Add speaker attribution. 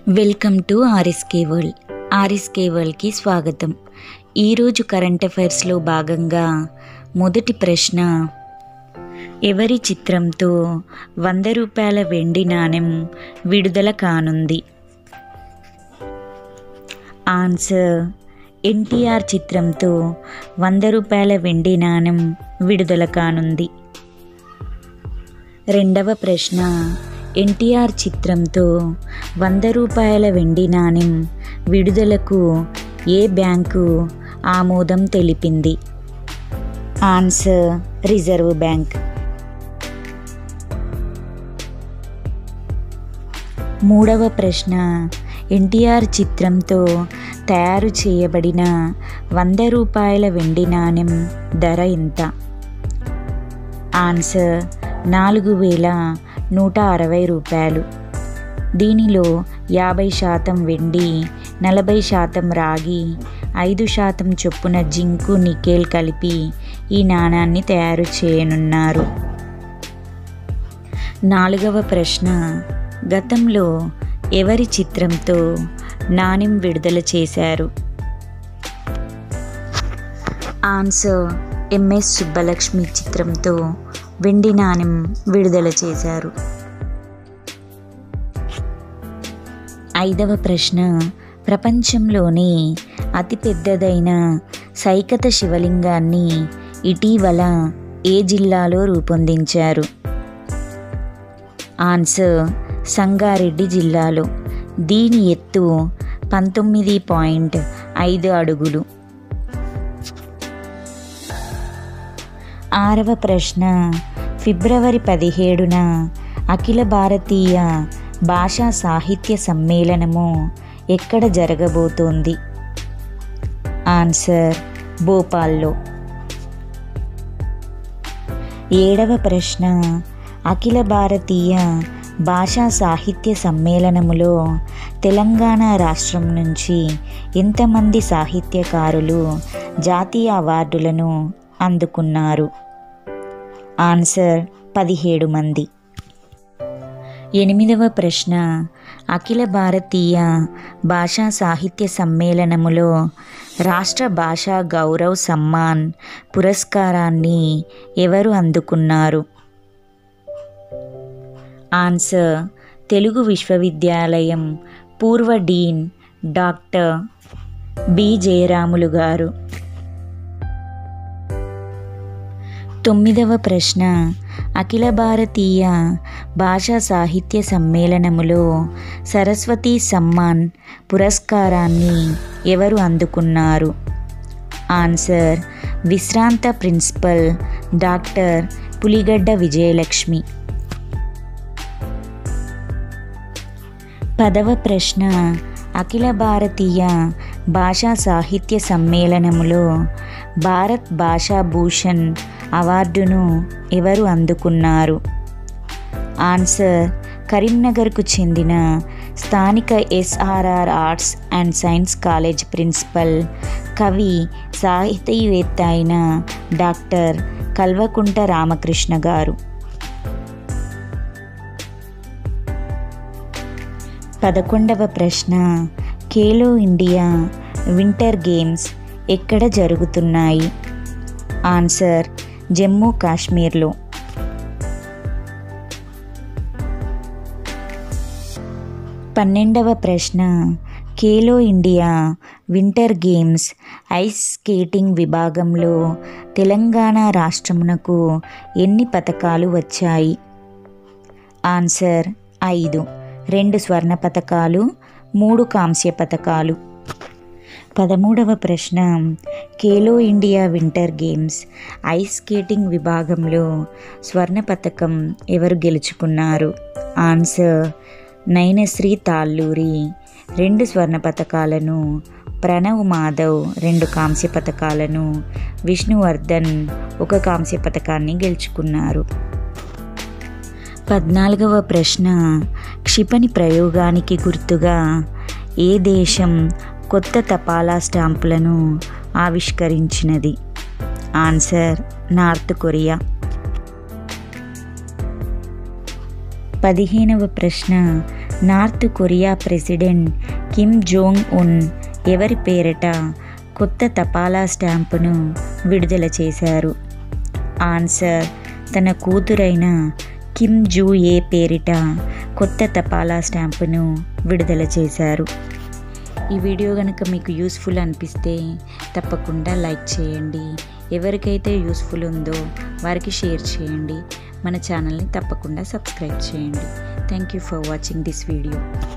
Speaker 1: welcome to RSK world RSK వరల్డ్కి స్వాగతం ఈరోజు కరెంట్ అఫైర్స్లో భాగంగా మొదటి ప్రశ్న ఎవరి చిత్రంతో వంద రూపాయల వెండి నాణెం విడుదల కానుంది ఆన్సర్ ఎన్టీఆర్ చిత్రంతో వంద రూపాయల వెండి నాణెం విడుదల కానుంది రెండవ ప్రశ్న ఎన్టీఆర్ చిత్రంతో వంద రూపాయల వెండి నాణెం విడుదలకు ఏ బ్యాంకు ఆమోదం తెలిపింది ఆన్సర్ రిజర్వ్ బ్యాంక్ మూడవ ప్రశ్న ఎన్టీఆర్ చిత్రంతో తయారు చేయబడిన వంద రూపాయల వెండి నాణెం ధర ఎంత ఆన్సర్ నాలుగు వేల నూట అరవై రూపాయలు దీనిలో యాభై శాతం వెండి నలభై శాతం రాగి ఐదు శాతం చొప్పున జింకు నికెల్ కలిపి ఈ నాణాన్ని తయారు చేయనున్నారు నాలుగవ ప్రశ్న గతంలో ఎవరి చిత్రంతో నాణెం విడుదల చేశారు ఆన్సర్ ఎంఎస్ సుబ్బలక్ష్మి చిత్రంతో వెండి నాణెం విడుదల చేశారు ఐదవ ప్రశ్న ప్రపంచంలోనే అతిపెద్దదైన సైకత శివలింగాన్ని ఇటీవల ఏ జిల్లాలో రూపొందించారు ఆన్సర్ సంగారెడ్డి జిల్లాలో దీని ఎత్తు పంతొమ్మిది పాయింట్ ఐదు అడుగులు ఆరవ ప్రశ్న ఫిబ్రవరి పదిహేడున అఖిల భారతీయ భాషా సాహిత్య సమ్మేళనము ఎక్కడ జరగబోతోంది ఆన్సర్ భోపాల్లో ఏడవ ప్రశ్న అఖిల భారతీయ భాషా సాహిత్య సమ్మేళనములో తెలంగాణ రాష్ట్రం నుంచి ఎంతమంది సాహిత్యకారులు జాతీయ అవార్డులను అందుకున్నారు ఆన్సర్ పదిహేడు మంది ఎనిమిదవ ప్రశ్న అఖిల భారతీయ భాషా సాహిత్య సమ్మేళనములో రాష్ట్ర భాషా గౌరవ్ సమ్మాన్ పురస్కారాన్ని ఎవరు అందుకున్నారు ఆన్సర్ తెలుగు విశ్వవిద్యాలయం పూర్వ డీన్ డాక్టర్ బి జయరాములు గారు తొమ్మిదవ ప్రశ్న అఖిల భారతీయ భాషా సాహిత్య సమ్మేళనములో సరస్వతి సమ్మాన్ పురస్కారాన్ని ఎవరు అందుకున్నారు ఆన్సర్ విశ్రాంత ప్రిన్సిపల్ డాక్టర్ పులిగడ్డ విజయలక్ష్మి పదవ ప్రశ్న అఖిల భారతీయ భాషా సాహిత్య సమ్మేళనములో భారత్ భాషా భూషణ్ అవార్డును ఎవరు అందుకున్నారు ఆన్సర్ కరీంనగర్కు చెందిన స్థానిక SRR arts and science college principal కవి సాహితీవేత్త అయిన డాక్టర్ కల్వకుంట రామకృష్ణ గారు పదకొండవ ప్రశ్న ఖేలో ఇండియా వింటర్ గేమ్స్ ఎక్కడ జరుగుతున్నాయి ఆన్సర్ జమ్మూ కాశ్మీర్లో పన్నెండవ ప్రశ్న Khelo India winter games ice skating విభాగంలో తెలంగాణ రాష్ట్రమునకు ఎన్ని పథకాలు వచ్చాయి ఆన్సర్ ఐదు రెండు స్వర్ణ పథకాలు మూడు కాంస్య పథకాలు పదమూడవ ప్రశ్న Khelo India winter games ice skating విభాగంలో స్వర్ణ పథకం ఎవరు గెలుచుకున్నారు ఆన్సర్ నైనశ్రీ తాల్లూరి రెండు స్వర్ణ పథకాలను ప్రణవ్ మాధవ్ రెండు కాంస్య పథకాలను విష్ణువర్ధన్ ఒక కాంస్య పథకాన్ని గెలుచుకున్నారు పద్నాలుగవ ప్రశ్న క్షిపణి ప్రయోగానికి గుర్తుగా ఏ దేశం కొత్త తపాలా స్టాంపులను ఆవిష్కరించినది ఆన్సర్ నార్త్ కొరియా పదిహేనవ ప్రశ్న North Korea president Kim Jong Un ఎవరి పేరిట కొత్త తపాలా స్టాంపును విడుదల చేశారు ఆన్సర్ తన కూతురైన కిమ్ జూ ఏ పేరిట కొత్త తపాలా స్టాంపును విడుదల చేశారు ఈ వీడియో కనుక మీకు యూస్ఫుల్ అనిపిస్తే తప్పకుండా లైక్ చేయండి ఎవరికైతే యూస్ఫుల్ ఉందో వారికి షేర్ చేయండి మన ఛానల్ని తప్పకుండా సబ్స్క్రైబ్ చేయండి thank you for watching this video